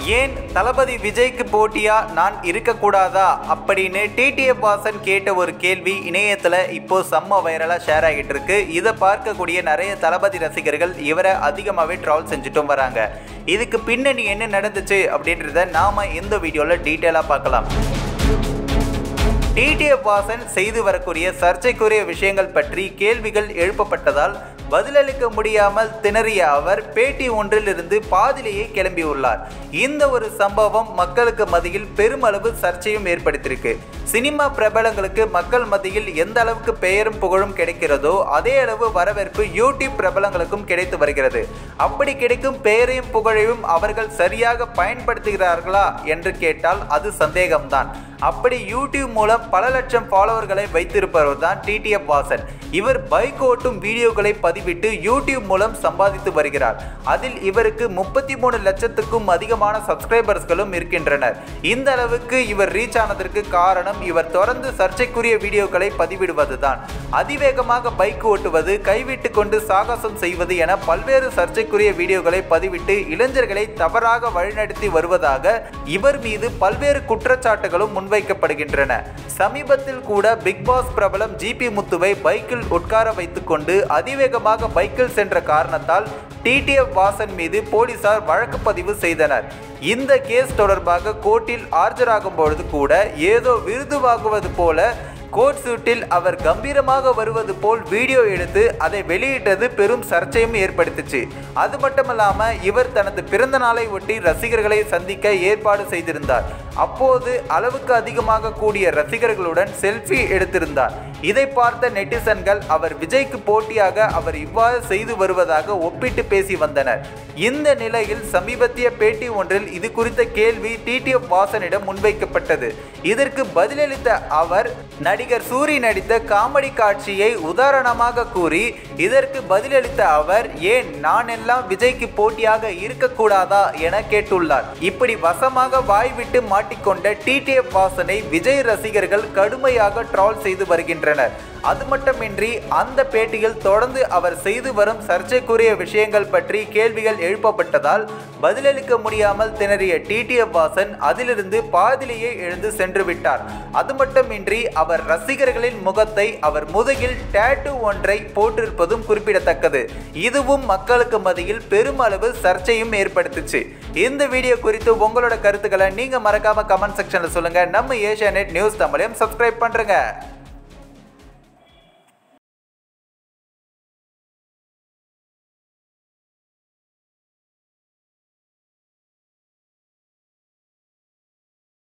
ஏன் தளபதி விஜய்க்கு போட்டியா நான் இருக்கக்கூடாதா அப்படின்னு டிடிஎஃப் வாசன் கேட்ட ஒரு கேள்வி இணையத்தில் இப்போ செம்ம வைரலாக ஷேர் ஆகிட்டு இருக்கு இதை பார்க்கக்கூடிய நிறைய தளபதி ரசிகர்கள் இவரை அதிகமாகவே ட்ரால் செஞ்சுட்டும் வராங்க இதுக்கு பின்னணி என்ன நடந்துச்சு அப்படின்றத நாம இந்த வீடியோவில் டீட்டெயிலாக பார்க்கலாம் டிடிஎஃப் வாசன் செய்து வரக்கூடிய சர்ச்சைக்குரிய விஷயங்கள் பற்றி கேள்விகள் எழுப்பப்பட்டதால் பதிலளிக்க முடியாமல் திணறிய அவர் பேட்டி ஒன்றிலிருந்து பாதிலேயே கிளம்பியுள்ளார் இந்த ஒரு சம்பவம் மக்களுக்கு மத்தியில் பெருமளவு சர்ச்சையும் ஏற்படுத்தியிருக்கு சினிமா பிரபலங்களுக்கு மக்கள் மத்தியில் எந்த அளவுக்கு பெயரும் புகழும் கிடைக்கிறதோ அதே அளவு வரவேற்பு யூடியூப் பிரபலங்களுக்கும் கிடைத்து வருகிறது அப்படி கிடைக்கும் பெயரையும் புகழையும் அவர்கள் சரியாக பயன்படுத்துகிறார்களா என்று கேட்டால் அது சந்தேகம்தான் அப்படி யூடியூப் மூலம் பல லட்சம் ஃபாலோவர்களை வைத்திருப்பவர் தான் டிடிஎஃப் வாசன் இவர் பைக் ஓட்டும் வீடியோக்களை பதிவிட்டு யூடியூப் மூலம் சம்பாதித்து வருகிறார் அதில் இவருக்கு முப்பத்தி மூணு லட்சத்துக்கும் அதிகமான சப்ஸ்கிரைபர்ஸ்களும் இருக்கின்றனர் இந்த அளவுக்கு இவர் ரீச் ஆனதற்கு காரணம் இவர் தொடர்ந்து சர்ச்சைக்குரிய வீடியோக்களை பதிவிடுவதுதான் அதிவேகமாக பைக் ஓட்டுவது கைவிட்டு கொண்டு சாகசம் செய்வது என பல்வேறு சர்ச்சைக்குரிய வீடியோக்களை பதிவிட்டு இளைஞர்களை தவறாக வழிநடத்தி வருவதாக இவர் மீது பல்வேறு குற்றச்சாட்டுகளும் முன்வைக்கப்படுகின்றன சமீபத்தில் கூட பிக் பாஸ் பிரபலம் ஜிபி முத்துவை பைக்கில் உட்கார வைத்துக்கொண்டு அதிவேகமாக பைக்கில் சென்ற காரணத்தால் டிடிஎஃப் வாசன் மீது போலீசார் வழக்கு பதிவு செய்தனர் இந்த கேஸ் தொடர்பாக கோர்ட்டில் ஆஜராகும் பொழுது கூட ஏதோ விருது வாங்குவது போல கோட் சூட்டில் அவர் கம்பீரமாக வருவது போல் வீடியோ எடுத்து அதை வெளியிட்டது பெரும் சர்ச்சையும் ஏற்படுத்துச்சு அது மட்டுமல்லாம இவர் தனது பிறந்த நாளை ஒட்டி ரசிகர்களை சந்திக்க ஏற்பாடு செய்திருந்தார் அப்போது அளவுக்கு அதிகமாக கூடிய ரசிகர்களுடன் செல்ஃபி எடுத்திருந்தார் இதை பார்த்த நெட்டிசன்கள் அவர் விஜய்க்கு போட்டியாக அவர் இவ்வாறு செய்து வருவதாக ஒப்பிட்டு பேசி வந்தனர் இந்த நிலையில் சமீபத்திய பேட்டி ஒன்றில் இது குறித்த கேள்வி டிடிஎஃப் வாசனிடம் முன்வைக்கப்பட்டது இதற்கு பதிலளித்த அவர் நடிகர் சூரி நடித்த காமெடி காட்சியை உதாரணமாக கூறி இதற்கு பதிலளித்த அவர் ஏன் நான் எல்லாம் விஜய்க்கு போட்டியாக இருக்கக்கூடாதா என கேட்டுள்ளார் இப்படி வசமாக வாய்விட்டு மாட்டிக்கொண்ட டிடிஎஃப் வாசனை விஜய் ரசிகர்கள் கடுமையாக ட்ரால் செய்து வருகின்றனர் அது மட்டுமின்றி அந்த பேட்டியில் தொடர்ந்து அவர் செய்து வரும் சர்ச்சைக்குரிய விஷயங்கள் பற்றி கேள்விகள் எழுப்பப்பட்டதால் பதிலளிக்க முடியாமல் திணறிய டிடிஎஃப் வாசன் அதிலிருந்து பாதிலேயே எழுந்து சென்று விட்டார் அது மட்டுமின்றி அவர் ரசிகர்களின் முகத்தை அவர் முதுகில் டேட்டு ஒன்றை போட்டிருப்பதும் குறிப்பிடத்தக்கது இதுவும் மக்களுக்கு மத்தியில் பெருமளவு சர்ச்சையும் ஏற்படுத்துச்சு இந்த வீடியோ குறித்து உங்களோட கருத்துக்களை நீங்க மறக்காம கமெண்ட் செக்ஷன்ல சொல்லுங்க நம்ம ஏஷியா நெட் நியூஸ் தமிழையும் சப்ஸ்கிரைப் பண்றேங்க